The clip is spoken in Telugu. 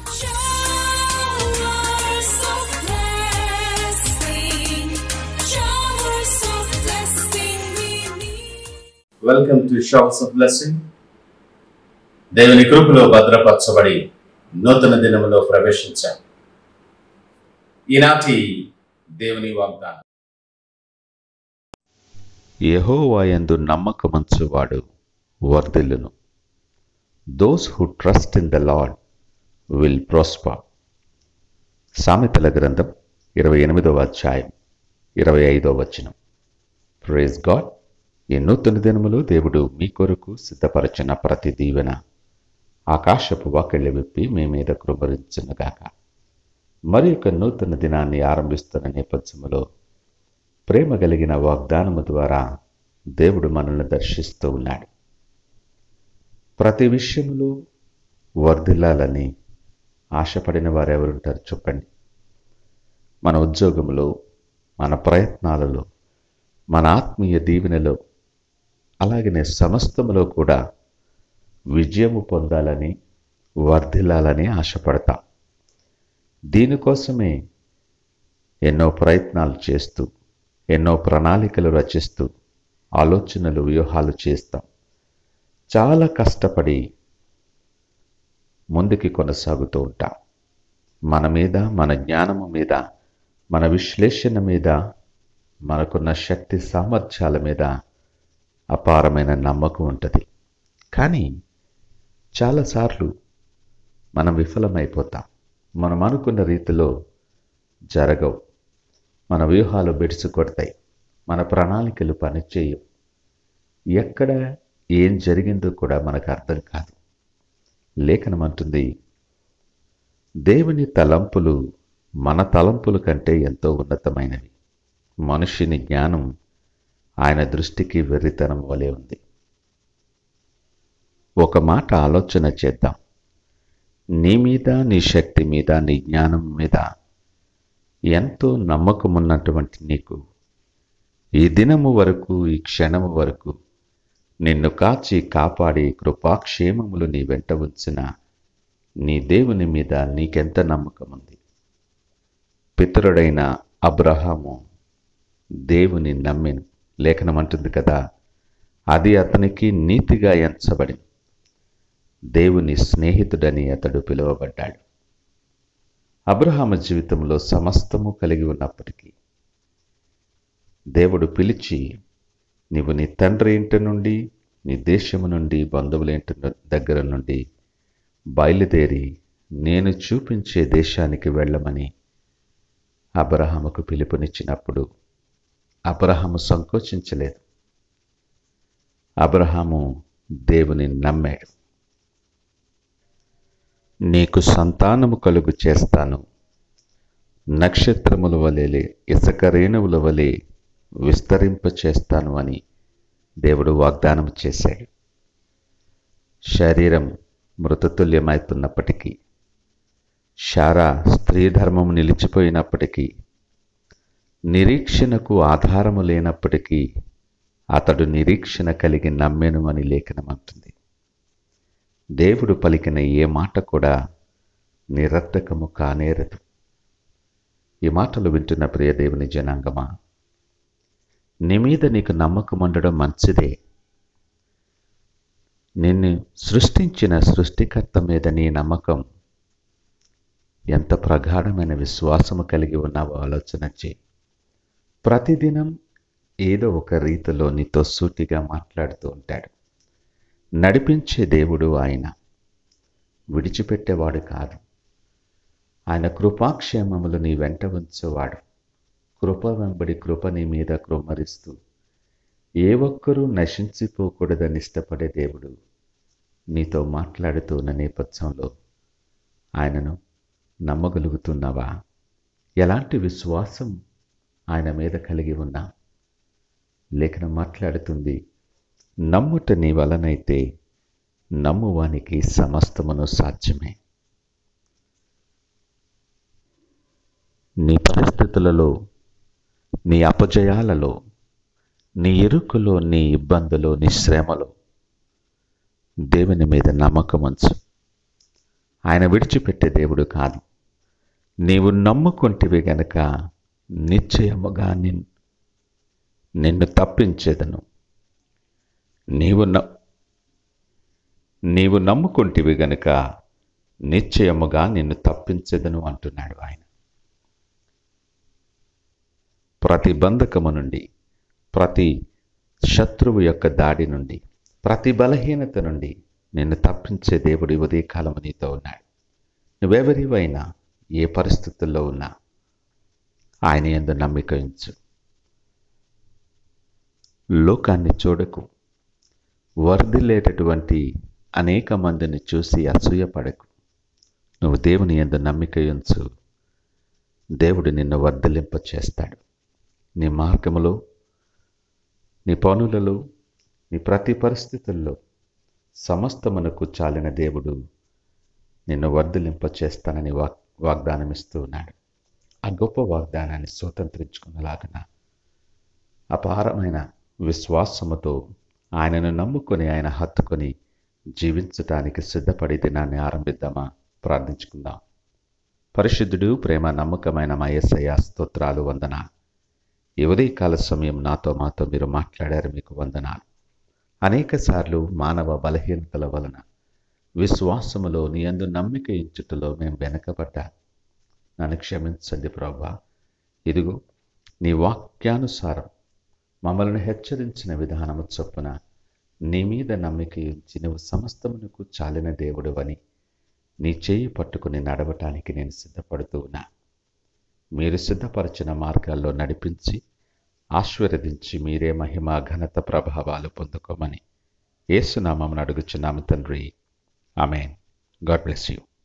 Showers of blessing, showers of blessing we need. Welcome to showers of blessing దేవుని కృపలో భద్రపరచబడి నూతన దినములో ప్రవేశించాం ఈనాటి దేవుని వాగ్దానం యెహోవాయందు నమ్మకమంచువాడు వర్ధిల్లును those who trust in the Lord will prosper సామెతల గ్రంథం ఇరవై ఎనిమిదవ అధ్యాయం ఇరవై ఐదవ వచనం ప్రేజ్ గాడ్ ఈ నూతన దినములు దేవుడు మీ కొరకు సిద్ధపరచిన ప్రతి దీవెన ఆకాశపు వాకిళ్ళ విప్పి మీ మీద కృపరించునుగాక మరి యొక్క నూతన దినాన్ని ఆరంభిస్తున్న నేపథ్యములో ప్రేమ కలిగిన వాగ్దానము ద్వారా దేవుడు మనల్ని దర్శిస్తూ ఉన్నాడు ప్రతి విషయంలో వర్ధిల్లాలని ఆశపడిన వారు ఎవరుంటారు చెప్పండి మన ఉద్యోగంలో మన ప్రయత్నాలలో మన ఆత్మీయ దీవెనలో అలాగనే సమస్తములో కూడా విజయము పొందాలని వర్ధిల్లాలని ఆశపడతాం దీనికోసమే ఎన్నో ప్రయత్నాలు చేస్తూ ఎన్నో ప్రణాళికలు రచిస్తూ ఆలోచనలు వ్యూహాలు చేస్తాం చాలా కష్టపడి ముందుకి కొనసాగుతూ ఉంటాం మన మీద మన జ్ఞానము మీద మన విశ్లేషణ మీద మనకున్న శక్తి సామర్థ్యాల మీద అపారమైన నమ్మకం ఉంటుంది కానీ చాలాసార్లు మనం విఫలమైపోతాం మనం అనుకున్న రీతిలో జరగవు మన వ్యూహాలు బెడిసి కొడతాయి మన ప్రణాళికలు పనిచేయవు ఎక్కడ ఏం జరిగిందో కూడా మనకు అర్థం కాదు లేఖనం అంటుంది దేవుని తలంపులు మన తలంపుల కంటే ఎంతో ఉన్నతమైనవి మనుషుని జ్ఞానం ఆయన దృష్టికి వెర్రితనం వలె ఉంది ఒక మాట ఆలోచన చేద్దాం నీ మీద నీ శక్తి మీద నీ జ్ఞానం మీద ఎంతో నమ్మకమున్నటువంటి నీకు ఈ దినము వరకు ఈ క్షణము వరకు నిన్ను కాచి కాపాడి కృపాక్షేమములు నీ వెంట ఉంచిన నీ దేవుని మీద నీకెంత నమ్మకం ఉంది పితరుడైన అబ్రహాము దేవుని నమ్మిను లేఖనం అంటుంది కదా అది అతనికి నీతిగా ఎంచబడి దేవుని స్నేహితుడని అతడు పిలువబడ్డాడు అబ్రహాము జీవితంలో సమస్తము కలిగి ఉన్నప్పటికీ దేవుడు పిలిచి నీవు నీ తండ్రి ఇంటి నుండి నీ దేశము నుండి బంధువుల ఇంటి ను- దగ్గర నుండి బయలుదేరి నేను చూపించే దేశానికి వెళ్ళమని అబ్రహాముకు పిలుపునిచ్చినప్పుడు అబ్రహాము సంకోచించలేదు అబ్రహాము దేవుని నమ్మాడు నీకు సంతానము కలుగు చేస్తాను నక్షత్రముల వలె ఇసుక రేణువుల వలె విస్తరింప చేస్తాను అని దేవుడు వాగ్దానం చేశాడు శరీరం మృతతుల్యమవుతున్నప్పటికీ శారా స్త్రీ ధర్మము నిలిచిపోయినప్పటికీ నిరీక్షణకు ఆధారము లేనప్పటికీ అతడు నిరీక్షణ కలిగి నమ్మెను అని లేఖనం అంటుంది దేవుడు పలికిన ఏ మాట కూడా నిరర్థకము కానేరదు ఈ మాటలు వింటున్న ప్రియ దేవుని జనాంగమా నీ మీద నీకు నమ్మకం ఉండడం మంచిదే నిన్ను సృష్టించిన సృష్టికర్త మీద నీ నమ్మకం ఎంత ప్రగాఢమైన విశ్వాసము కలిగి ఉన్నావో ఆలోచన చేయి ప్రతిదినం ఏదో ఒక రీతిలో నీతో సూటిగా మాట్లాడుతూ ఉంటాడు నడిపించే దేవుడు ఆయన విడిచిపెట్టేవాడు కాదు ఆయన కృపాక్షేమములు నీ వెంట ఉంచేవాడు కృప వెంబడి కృప నీ మీద కృమ్మరిస్తూ ఏ ఒక్కరూ నశించిపోకూడదని ఇష్టపడే దేవుడు నీతో మాట్లాడుతూ ఉన్న నేపథ్యంలో ఆయనను నమ్మగలుగుతున్నావా ఎలాంటి విశ్వాసం ఆయన మీద కలిగి ఉన్నా లేఖనం మాట్లాడుతుంది నమ్ముట నీ వలనైతే నమ్మువానికి సమస్తమును సాధ్యమే నీ పరిస్థితులలో నీ అపజయాలలో నీ ఇరుకులో నీ ఇబ్బందులో నీ శ్రమలో దేవుని మీద నమ్మకం ఉంచు ఆయన విడిచిపెట్టే దేవుడు కాదు నీవు నమ్ముకుంటివి గనక నిశ్చయముగా నిన్ నిన్ను తప్పించేదను నీవు న నీవు నమ్ముకుంటివి గనుక నిశ్చయముగా నిన్ను తప్పించెదను అంటున్నాడు ఆయన ప్రతి బంధకము నుండి ప్రతి శత్రువు యొక్క దాడి నుండి ప్రతి బలహీనత నుండి నిన్ను తప్పించే దేవుడు ఈ ఉదయకాలము నీతో ఉన్నాడు నువ్వెవరివైనా ఏ పరిస్థితుల్లో ఉన్నా ఆయన ఎందు నమ్మిక ఉంచు లోకాన్ని చూడకు వర్ధిల్లేటటువంటి అనేక మందిని చూసి అసూయపడకు నువ్వు దేవుని ఎందు నమ్మిక ఉంచు దేవుడు నిన్ను వర్ధలింప చేస్తాడు నీ మార్గములో నీ పనులలో నీ ప్రతి పరిస్థితుల్లో సమస్తమునకు చాలిన దేవుడు నిన్ను వర్ధలింప చేస్తానని వాగ్ వాగ్దానం ఇస్తూ ఉన్నాడు ఆ గొప్ప వాగ్దానాన్ని స్వతంత్రించుకున్నలాగన అపారమైన విశ్వాసముతో ఆయనను నమ్ముకొని ఆయన హత్తుకొని జీవించటానికి సిద్ధపడి దినాన్ని ఆరంభిద్దామా ప్రార్థించుకుందాం పరిశుద్ధుడు ప్రేమ నమ్మకమైన మా యేసయ్య స్తోత్రాలు వందనాలు ఈ ఉదయకాల సమయం నాతో మాతో మీరు మాట్లాడారు మీకు వందనాలు అనేక సార్లు మానవ బలహీనతల వలన విశ్వాసములో నీ అందు నమ్మిక ఇంచుటలో మేము వెనకబడ్డా నన్ను క్షమించండి ప్రభా ఇదిగో నీ వాక్యానుసారం మమ్మల్ని హెచ్చరించిన విధానము చొప్పున నీ మీద నమ్మిక ఉంచి నువ్వు సమస్తమునకు చాలిన దేవుడువని నీ చేయి పట్టుకుని నడవటానికి నేను సిద్ధపడుతూ ఉన్నా మీరు సిద్ధపరచిన మార్గాల్లో నడిపించి ఆశీర్వదించి మీరే మహిమ ఘనత ప్రభావాలు పొందుకోమని ఏసునామం అడుగుచున్నాము తండ్రి ఆమెన్ గాడ్ బ్లెస్ యూ